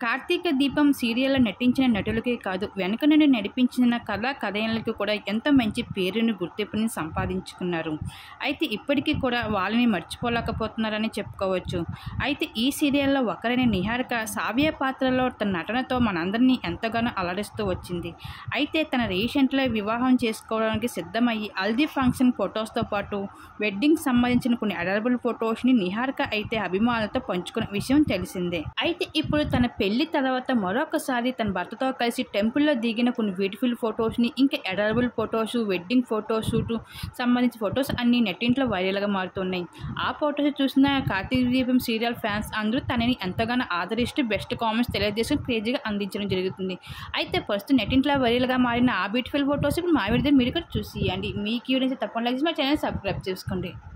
కార్తీక దీపం సీరియల్లో నటించిన నటులకే కాదు వెనక నుండి నడిపించిన కళా కథనాలకు కూడా ఎంతో మంచి పేరుని గుర్తింపుని సంపాదించుకున్నారు అయితే ఇప్పటికీ కూడా వాళ్ళని మర్చిపోలేకపోతున్నారని చెప్పుకోవచ్చు అయితే ఈ సీరియల్లో ఒకరైన నిహారిక సావ్య పాత్రలో తన నటనతో మనందరినీ ఎంతగానో అలరిస్తూ వచ్చింది అయితే తన రీసెంట్లో వివాహం చేసుకోవడానికి సిద్ధమయ్యి హల్దీ ఫంక్షన్ ఫొటోస్తో పాటు వెడ్డింగ్ సంబంధించిన కొన్ని అడరబుల్ ఫొటోస్ని నిహారిక అయితే అభిమానులతో పంచుకున్న విషయం తెలిసిందే అయితే ఇప్పుడు తన పెళ్లి తర్వాత మరొకసారి తన భర్తతో కలిసి టెంపుల్లో దిగిన కొన్ని బ్యూటిఫుల్ ఫొటోస్ని ఇంకా adorable photos wedding photo shoot సంబంధించిన ఫొటోస్ అన్ని నెట్టింట్లో వైరల్గా మారుతున్నాయి ఆ ఫొటోస్ చూసిన కార్తీక దీపం సీరియల్ ఫ్యాన్స్ అందరూ తనని ఎంతగానో ఆదరిస్తూ బెస్ట్ కామెంట్స్ తెలియజేసుకుని క్రేజీగా అందించడం జరుగుతుంది అయితే ప్రస్తుతం నెట్టింట్లో వైరల్గా మారిన ఆ బ్యూటిఫుల్ ఫొటోస్ ఇప్పుడు మా విడితే మీరు కూడా చూసి మీకు ఈ వీడియో తప్పకుండా లైక్ చేసి మా ఛానల్ సబ్స్క్రైబ్ చేసుకోండి